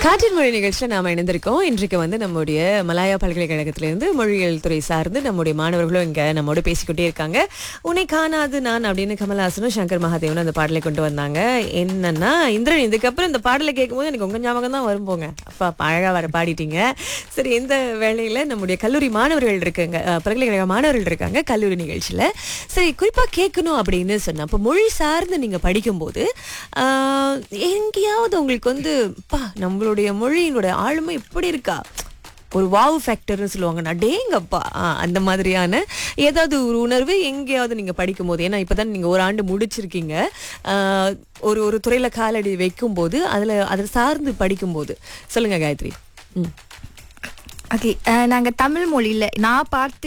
காற்றின் மொழி நிகழ்ச்சியில் நாம் இணைந்திருக்கோம் இன்றைக்கு வந்து நம்முடைய மலாயா பல்கலைக்கழகத்திலிருந்து மொழியியல் துறை சார்ந்து நம்முடைய மாணவர்களும் இங்க நம்மோட பேசிக்கிட்டே இருக்காங்க உன்னை காணாது நான் அப்படின்னு கமல்ஹாசனும் சங்கர் மகாதேவனும் அந்த பாடலை கொண்டு வந்தாங்க என்னன்னா இந்திரன் இதுக்கப்புறம் இந்த பாடலை கேட்கும்போது எனக்கு உங்க ஞாபகம் தான் வரும் போங்க அப்பா அப்ப அழகா வர பாடிட்டீங்க சரி இந்த வேளையில நம்முடைய கல்லூரி மாணவர்கள் இருக்காங்க அஹ், பல்கலைக்கழக மாணவர்கள் இருக்காங்க கல்லூரி நிகழ்ச்சியில சரி குறிப்பா கேட்கணும் அப்படின்னு சொன்னா அப்ப மொழி சார்ந்து நீங்க படிக்கும்போது ஆஹ், எங்கேயாவது உங்களுக்கு வந்து பா நம்மளுடைய மொழியினுடைய ஆளுமை இப்படி இருக்கா ஒரு வாவ் ஃபேக்டர்னு சொல்லுவாங்க அடேங்கப்பா ஆ, அந்த மாதிரியான ஏதாவது ஒரு உணர்வு எங்கேயாவது நீங்க படிக்கும் போது ஏன்னா இப்பதான் நீங்க ஒரு ஆண்டு முடிச்சிருக்கீங்க ஆ, ஒரு ஒரு துறையில காலடி வைக்கும்போது அதுல அதை சார்ந்து படிக்கும்போது சொல்லுங்க காயத்ரி ம் ஓகே நாங்க தமிழ் மொழியில நான் பார்த்து